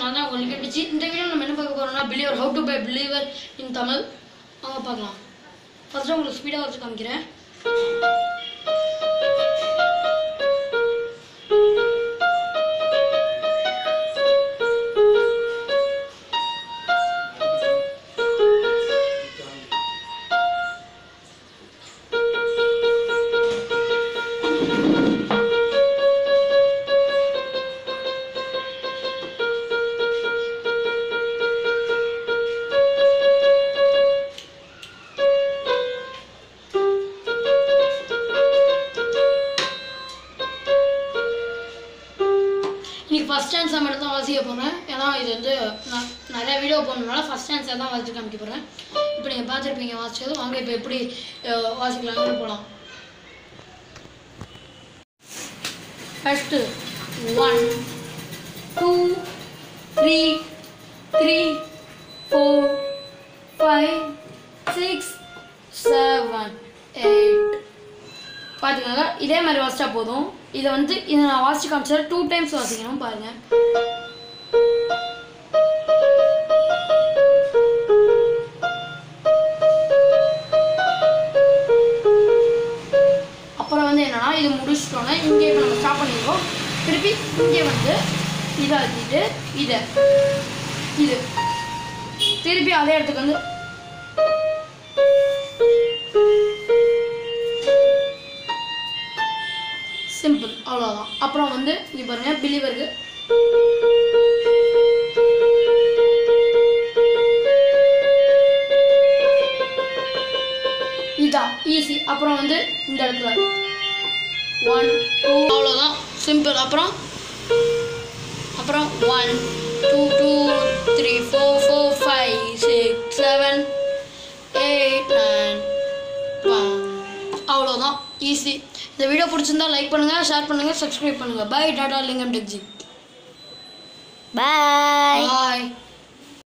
நான் தான் உங்களுக்கு இருந்துச்சு இந்த வீடியோ நம்ம என்ன பார்க்க போறோம்னா believer how to play believer in Tamil வாங்க பார்க்கலாம் ஃபர்ஸ்ட் உங்களுக்கு ஸ்பீடாக வச்சு காமிக்கிறேன் இன்னைக்கு ஃபஸ்ட் ஆன்சர் மட்டும் தான் வாசிக்க போகிறேன் ஏன்னா இது வந்து நான் நிறைய வீடியோ போடணுனால ஃபஸ்ட் ஆன்சர் தான் வாசிச்சு காமிக்க போகிறேன் இப்போ நீங்கள் பார்த்துருப்பீங்க வாசிச்சது வாங்க இப்போ எப்படி அஹ், வாசிக்கலாம்னு போகலாம் first one two three three four five six seven eight பார்த்துக்கோங்க இதே மாதிரி வாசிச்சா போதும் இதை வந்து இதை நான் வாசிச்சு காமிச்சா டூ டைம்ஸ் வாசிக்கணும் பாருங்க அப்புறம் வந்து என்னன்னா இது முடிச்சிட்டோன்னா இங்கே இப்போ நம்ம ஸ்டாப் பண்ணிடுவோம் திருப்பி இங்கே வந்து இதை ஆக்கிட்டு இதை இது திருப்பி அதே இடத்துக்கு வந்து சிம்பிள் அவ்வளோதான் அப்புறம் வந்து இங்கே பாருங்க பிலிவருக்கு இதான் ஈஸி அப்புறம் வந்து இந்த இடத்துல ஒன் டூ அவ்வளோதான் சிம்பிள் அப்புறம் அப்புறம் one two two three four four five six seven eight nine அவ்வளோதான் ஈஸி இந்த வீடியோ பிடிச்சிருந்தா லைக் பண்ணுங்கள் ஷேர் பண்ணுங்கள் சப்ஸ்கிரைப் பண்ணுங்கள் பை டாடா லிங்கம் டெக்ஜி பாய் பாய்